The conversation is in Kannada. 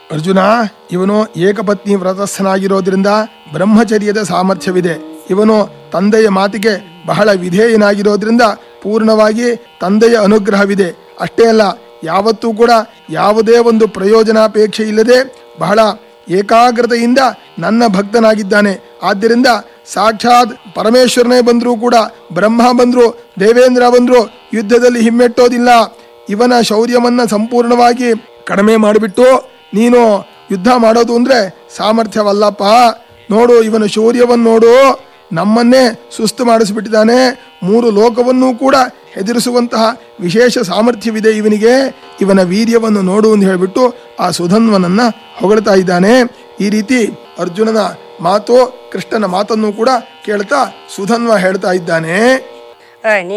ಅರ್ಜುನ ಇವನು ಏಕಪತ್ನಿ ವ್ರತಸ್ಥನಾಗಿರೋದ್ರಿಂದ ಬ್ರಹ್ಮಚರ್ಯದ ಸಾಮರ್ಥ್ಯವಿದೆ ಇವನು ತಂದೆಯ ಮಾತಿಗೆ ಬಹಳ ವಿಧೇಯನಾಗಿರೋದ್ರಿಂದ ಪೂರ್ಣವಾಗಿ ತಂದೆಯ ಅನುಗ್ರಹವಿದೆ ಅಷ್ಟೇ ಅಲ್ಲ ಯಾವತ್ತೂ ಕೂಡ ಯಾವುದೇ ಒಂದು ಪ್ರಯೋಜನಾಪೇಕ್ಷೆ ಇಲ್ಲದೆ ಬಹಳ ಏಕಾಗ್ರತೆಯಿಂದ ನನ್ನ ಭಕ್ತನಾಗಿದ್ದಾನೆ ಆದ್ದರಿಂದ ಸಾಕ್ಷಾತ್ ಪರಮೇಶ್ವರನೇ ಬಂದರೂ ಕೂಡ ಬ್ರಹ್ಮ ಬಂದ್ರು ದೇವೇಂದ್ರ ಬಂದ್ರು ಯುದ್ಧದಲ್ಲಿ ಹಿಮ್ಮೆಟ್ಟೋದಿಲ್ಲ ಇವನ ಶೌರ್ಯವನ್ನ ಸಂಪೂರ್ಣವಾಗಿ ಕಡಿಮೆ ಮಾಡಿಬಿಟ್ಟು ನೀನು ಯುದ್ಧ ಮಾಡೋದು ಅಂದ್ರೆ ಸಾಮರ್ಥ್ಯವಲ್ಲಪ್ಪ ನೋಡು ಇವನ ಶೌರ್ಯವನ್ನು ನೋಡು ನಮ್ಮನ್ನೇ ಸುಸ್ತು ಮಾಡಿಸ್ಬಿಟ್ಟಿದ್ದಾನೆ ಮೂರು ಲೋಕವನ್ನೂ ಕೂಡ ಹೆದರಿಸುವಂತಹ ವಿಶೇಷ ಸಾಮರ್ಥ್ಯವಿದೆ ಇವನಿಗೆ ಇವನ ವೀರ್ಯವನ್ನು ನೋಡು ಅಂತ ಹೇಳಿಬಿಟ್ಟು ಆ ಸುಧನ್ವನನ್ನ ಹೊಗಳ್ತಾ ಇದ್ದಾನೆ ಈ ರೀತಿ ಅರ್ಜುನನ ಮಾತು ಕೃಷ್ಣನ ಮಾತನ್ನು ಕೂಡ ಕೇಳ್ತಾ ಸುಧನ್ವ ಹೇಳ್ತಾ ಇದ್ದಾನೆ ಅಣಿ